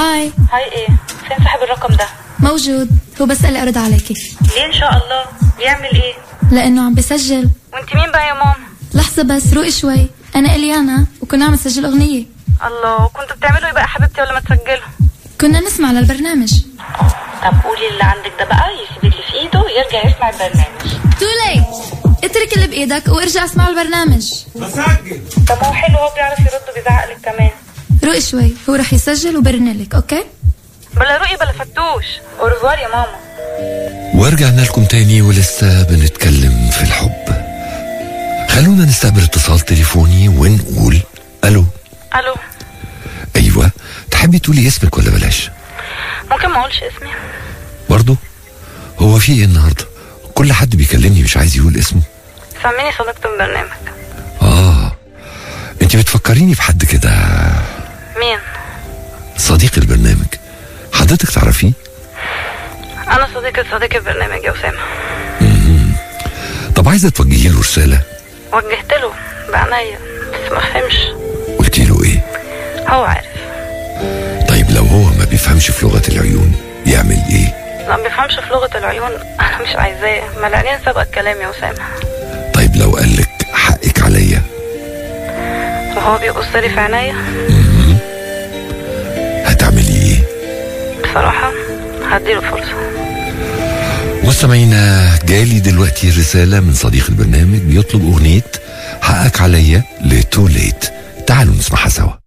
هاي هاي ايه فين صاحب الرقم ده موجود هو بس قال لي ارد عليكي ليه ان شاء الله بيعمل ايه لانه عم بسجل وانت مين بقى يا ماما لحظة بس روقي شوي أنا إليانا وكنا عم نسجل أغنية الله كنتوا بتعملوا ايه بقى حبيبتي ولا ما تسجلوا كنا نسمع للبرنامج طب قولي اللي عندك ده بقى يسيب اللي في ايده ويرجع يسمع البرنامج تو ليت اترك اللي بإيدك وارجع اسمع البرنامج بسجل طب هو حلو هو بيعرف يرد وبيزعق لك كمان روقي شوي هو رح يسجل وبرنلك أوكي بلا رؤي بلا فتوش اورفوار يا ماما ورجعنا لكم تاني ولسه بنتكلم في الحب خلونا نستقبل اتصال تليفوني ونقول الو الو ايوه تحبي تقولي اسمك ولا بلاش ممكن ما اقولش اسمي برضو هو في ايه النهارده كل حد بيكلمني مش عايز يقول اسمه سميني صديقة البرنامج اه انت بتفكريني بحد كده مين صديق البرنامج حضرتك تعرفيه انا صديقة صديق البرنامج يا اسامة طب عايزه توجهي له رساله وجهت له بعناية بس ما فهمش قلت له ايه هو عارف طيب لو هو ما بيفهمش في لغه العيون يعمل ايه لا ما بيفهمش في لغة العيون انا مش عايزاه ملعنين سبق الكلام يا اسامة طيب لو قالك حقك عليا وهو بيبص لي في عينيا هتعملي ايه بصراحة هديله فرصة مستمعينا جالي دلوقتي رسالة من صديق البرنامج بيطلب أغنية حقك عليا لتو ليت تعالوا نسمعها سوا